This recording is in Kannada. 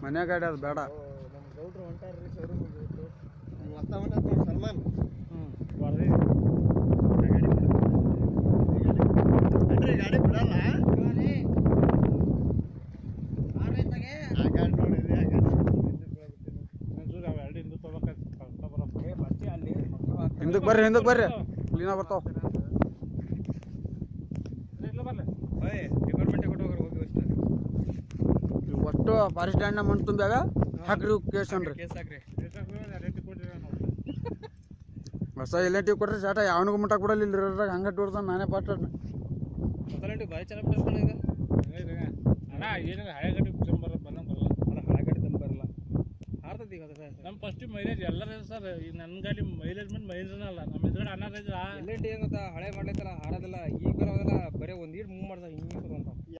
ಮನೆ ಗಾಡಿ ಅದು ಬೇಡ ನಮ್ಮ ಗೌಡ್ರು ಹೊಂಟಾರ್ರಿ ಶೋರೂಮ್ ಬಿಟ್ಟು ಹೊಸ್ತಾವನ್ನ ನೋಡಿ ಸಲ್ಮಾನ್ ಬರ್ರಿ ಅನ್ರಿ ಗಾಡಿ ಬಿಡಲ್ಲ ಆ ಗಾಡಿ ನೋಡಿರಿ ಆ ಗಾಡಿ ಒಂಚೂರು ಅವು ಎರಡು ಹಿಂದೂ ತೊಗೋಬೇಕು ಕಳ್ಸ್ತಾ ಬರಪ್ಪ ಅಲ್ಲಿ ಹಿಂದಕ್ಕೆ ಬರ್ರಿ ಹಿಂದಕ್ಕೆ ಬರ್ರಿ ಇಲ್ಲಿನ ಬರ್ತಾವ ಇಲ್ಲ ಬರ್ಲಿ ಡಿಪಾರ್ಟ್ಮೆಂಟ್ ಕೊಟ್ಟು ಹೋಗ್ರಿ ಹೋಗಿ ಅಷ್ಟೇ ಇವ್ ಒಟ್ಟು ಫಾರೆಸ್ಟ್ ಲ್ಯಾಂಡ್ನ ಮಣ್ಣು ತುಂಬ್ಯಾಗ ಹಾಕ್ರಿ ಕೇಸ್ ಅನ್ರಿ ಕೇಸ್ ಹಾಕ್ರಿ ರೇಟ್ ಕೊಟ್ಟಿರ ನಾವು ಹೊಸ ಎಲ್ ಕೊಟ್ರಿ ಸಾಟ ಯಾವನಿಗೂ ಮುಟ್ಟಕ್ ಬಿಡಲ್ಲ ಇಲ್ಲಿ ಇರೋದ್ರಾಗ ಹಂಗೆ ಟೂರ್ದ ನಾನೇ ಪಾಠ ಮೊದಲಂಟು ಭಾರಿ ಚೆನ್ನಾಗಿ ಬಿಡ್ತಾನೆ ಈಗ ಹಂಗೈತೆ ಅಣ್ಣ ಏನಿಲ್ಲ ಹಳೆ ಗಟ್ಟಿ ಚಂಬರ ಬಂದಂಗೆ ಬರಲ್ಲ ಅಲ್ಲ ಹಳೆ ಗಾಡಿ ತಂದು ಬರಲ್ಲ ಹಾರ್ತೈತಿ ಈಗ ಅದು ನಮ್ಮ ಫಸ್ಟ್ ಮೈಲೇಜ್ ಎಲ್ಲರ ಸರ್ ಈಗ ನನ್ನ ಗಾಡಿ ಮೈಲೇಜ್ ಮೇಲೆ ಮೈಲೇಜ್ನ ಅಲ್ಲ ನಮ್ಮ ಎದುರುಗಡೆ ಅನ್ನ ರೈತ ಎಲ್ಲೆಂಟಿ ಏನು ಗೊತ್ತಾ ಹಳೆ ಮಾಡ್ಲೈತಲ್ಲ ಹಾಡೋದಿಲ್ಲ ಈಗ ಬರೋದಿಲ್ಲ ಬರೀ ಒಂದು ಈಡ್ ಮೂವ್ ಮಾಡ್ದ ಹಿಂಗೆ ಅಂತ